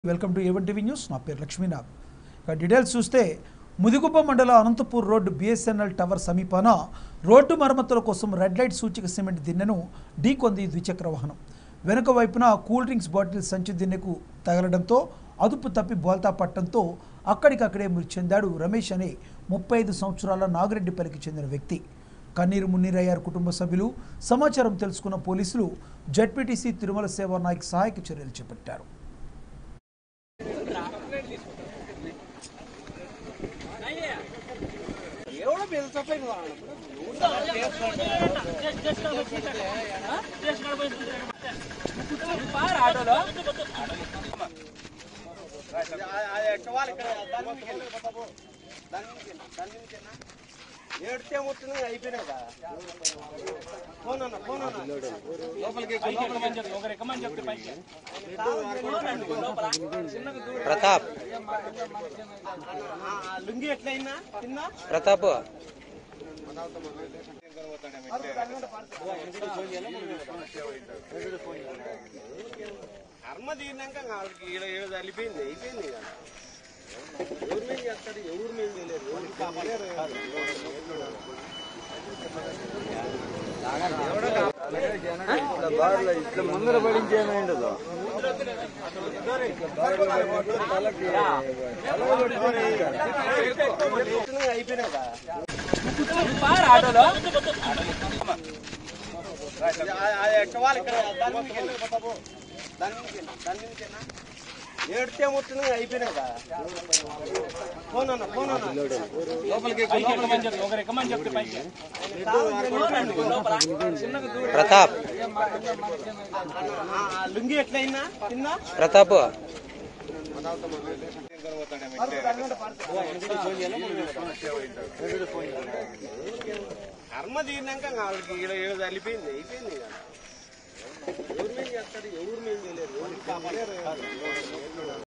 Welcome to A one TV news నా పేరు లక్ష్మీనాథ్ ఇక డీటెయిల్స్ చూస్తే ముదిగుబ్బ మండలం అనంతపూర్ రోడ్డు బిఎస్ఎన్ఎల్ టవర్ సమీపాన రోడ్డు మరమ్మతుల కోసం రెడ్ లైట్ సూచిక సిమెంట్ దిన్నెను ఢీకొంది ద్విచక్ర వాహనం వెనుక వైపున కూల్ డ్రింక్స్ బాటిల్ సంచి దిన్నెకు తగలడంతో అదుపు తప్పి బోల్తా పట్టడంతో అక్కడికక్కడే మృతి చెందాడు రమేష్ అనే ముప్పై ఐదు సంవత్సరాల నాగిరెడ్డిపల్లికి చెందిన వ్యక్తి కన్నీరు మున్నీరయ్యారు కుటుంబ సభ్యులు సమాచారం తెలుసుకున్న పోలీసులు జడ్పీటీసీ తిరుమల సేవా నాయక్ సహాయక చర్యలు చేపట్టారు ఏడితే మొత్తం అయిపోయినాయి కదా ఫోన్ అన్న ఫోన్ అన్న లోపలికి ప్రతాప్ లుంగి ఎట్లయినా తిన్నా ప్రతాప్ కర్మ తీరినాక వాళ్ళకి ఈడ ఏడు వెళ్ళిపోయింది అయిపోయింది ఇక. ఎవరు మేము చేస్తారు ఎవరు మేము చేయలేరు ఎవరు కాపాడలేరు ముందర పడించేమైండదు మొత్తం అయిపోయినాయి కదా ఆ- ఆ ఎక్కవాలి ఇక్కడ దాని మీదకి వెళ్ళి. దాని మీదకి వెళ్ళి. దాని మీదకి వెళ్ళి. ఏడితే మొత్తం అయిపోయినాయి కదా ఫోన్ అన్న ఫోన్ అన్న లోపలికి ప్రతాప్ ఆ లుంగి ఎట్లయినా తిన్నా ప్రతాప్ కర్మ తీరినాక వాళ్ళకి ఈడ ఏడు వెళ్ళిపోయింది అయిపోయింది ఇక. ఎవరు మేము చేస్తారు ఎవరు మేము చేయలేరు ఎవరు కాపాడలేరు